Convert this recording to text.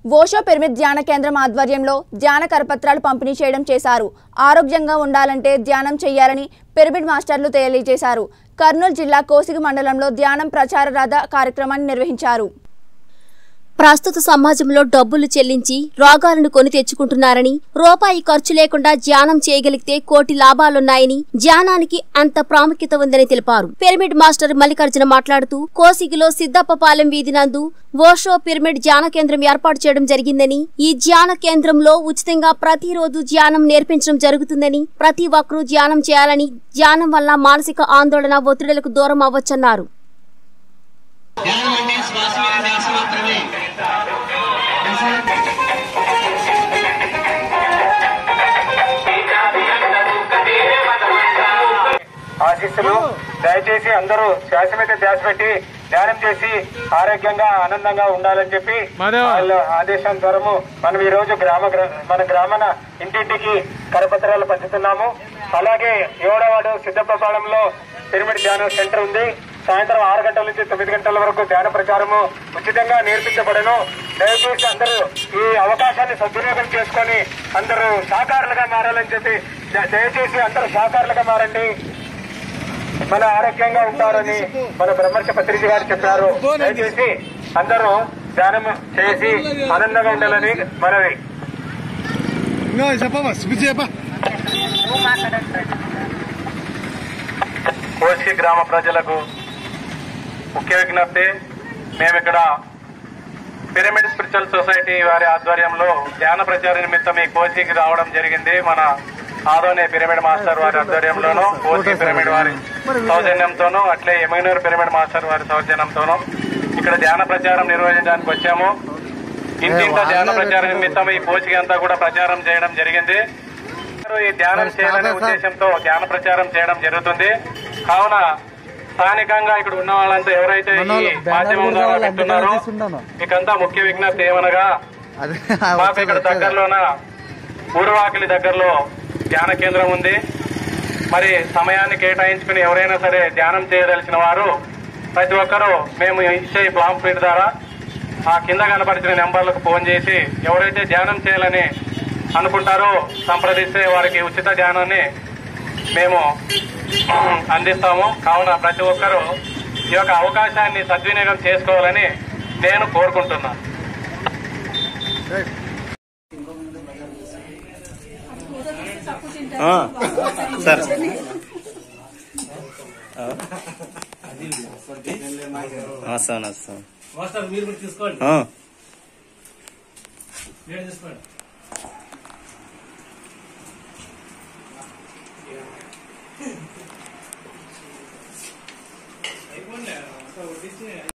Osho pyramid ధ్యాన కేంద్రం ఆధ్వర్యంలో ధ్యాన కరపత్రాలు పంపిణీ చేయడం చేశారు ఆరోగ్యంగా ఉండాలంటే ధ్యానం చేయాలని పిరమిడ్ మాస్టర్లు తెలియజేశారు కర్నూలు జిల్లా కోసిగి మండలంలో ధ్యానం ప్రచార రథ కార్యక్రమాన్ని నిర్వహించారు ప్రస్తుత సమాజంలో డబ్బులు చెల్లించి రోగాలను కొని తెచ్చుకుంటున్నారని రూపాయి ఖర్చు లేకుండా ధ్యానం చేయగలిగితే కోటి లాభాలున్నాయని ధ్యానానికి అంత ప్రాముఖ్యత ఉందని తెలిపారు పిరమిడ్ మాస్టర్ మల్లికార్జున మాట్లాడుతూ కోసిగిలో సిద్దప్పపాలెం వీధి నందు ఓషో పిరమిడ్ ధ్యాన కేంద్రం ఏర్పాటు చేయడం జరిగిందని ఈ ధ్యాన కేంద్రంలో ఉచితంగా ప్రతిరోజు ధ్యానం నేర్పించడం జరుగుతుందని ప్రతి ఒక్కరూ ధ్యానం చేయాలని ధ్యానం వల్ల మానసిక ఆందోళన ఒత్తిడులకు దూరం అవ్వచ్చన్నారు ధ్యానం అంటే శ్వాస మీద ధ్యాస మాత్రమే ఆశిస్సులు దయచేసి అందరూ శ్వాస మీద ధ్యాస పెట్టి ధ్యానం చేసి ఆరోగ్యంగా ఆనందంగా ఉండాలని చెప్పి వాళ్ళ ఆదేశానుసారము మనం ఈ రోజు గ్రామ గ్ర- మన గ్రామన ఇంటింటికి కరపత్రాలు పంచుతున్నాము అలాగే ఏడవాడు సిద్ధప్రపాళంలో పిరమిడ్ ధ్యానం సెంటర్ ఉంది సాయంత్రం ఆరు గంటల నుంచి తొమ్మిది గంటల వరకు ధ్యాన ప్రచారము ఉచితంగా నేర్పించబడను దయచేసి అందరూ ఈ అవకాశాన్ని సద్వినియోగం చేసుకొని అందరూ సాకారులుగా మారాలని చెప్పి ద- దయచేసి అందరూ సాకారులుగా మారండి మన ఆరోగ్యంగా ఉంటారని మన బ్రహ్మర్ష పత్రిజీ గారు చెప్పారు దయచేసి అందరూ ధ్యానం చేసి ఆనందంగా ఉండాలని మనవి ఇంకా చెప్పమ్మా స్పీచ్ చెప్పా కోసి గ్రామ ప్రజలకు ముఖ్య విజ్ఞప్తి మేము ఇక్కడ పిరమిడ్ స్పిరిచువల్ సొసైటీ వారి ఆధ్వర్యంలో ధ్యాన ప్రచార నిమిత్తం ఈ కోచికి రావడం జరిగింది మన ఆదోనే పిరమిడ్ మాస్టర్ వారి ఆధ్వర్యంలోను కోచి పిరమిడ్ వారి సౌజన్యంతోనూ అట్లే ఎమగనూరు పిరమిడ్ మాస్టర్ వారి సౌజన్యంతోనూ ఇక్కడ ధ్యాన ప్రచారం నిర్వహించడానికి వచ్చాము ఇంటింట ధ్యాన ప్రచార నిమిత్తం ఈ కోచికి అంతా కూడా ప్రచారం చేయడం జరిగింది అందరూ ఈ ధ్యానం చేయాలనే ఉద్దేశంతో ధ్యాన ప్రచారం చేయడం జరుగుతుంది కావున స్థానికంగా ఇక్కడ ఉన్న వాళ్ళంతా ఎవరైతే ఈ మాధ్యమం ద్వారా వింటున్నారో మీకంతా ముఖ్య విజ్ఞప్తి ఏమనగా అదే మాకు ఇక్కడ దగ్గరలోన ఊరువాకిలి దగ్గరలో ధ్యాన కేంద్రం ఉంది మరి సమయాన్ని కేటాయించుకుని ఎవరైనా సరే ధ్యానం చేయదలిచిన వారు ప్రతి ఒక్కరూ మేము ఇచ్చే ఈ ప్లాంప్లెట్ ద్వారా ఆ కింద కనపరిచిన నెంబర్లకు ఫోన్ చేసి ఎవరైతే ధ్యానం చేయాలని అనుకుంటారో సంప్రదిస్తే వారికి ఉచిత ధ్యానాన్ని మేము అందిస్తాము కావున ప్రతి ఒక్కరూ ఈ యొక్క అవకాశాన్ని సద్వినియోగం చేసుకోవాలని నేను కోరుకుంటున్నాను సార్ వస్తాను వస్తాను మాస్టర్ మీరు కూడా తీసుకోండి ఆ. నేను తీసుకోండి అయిపోయింది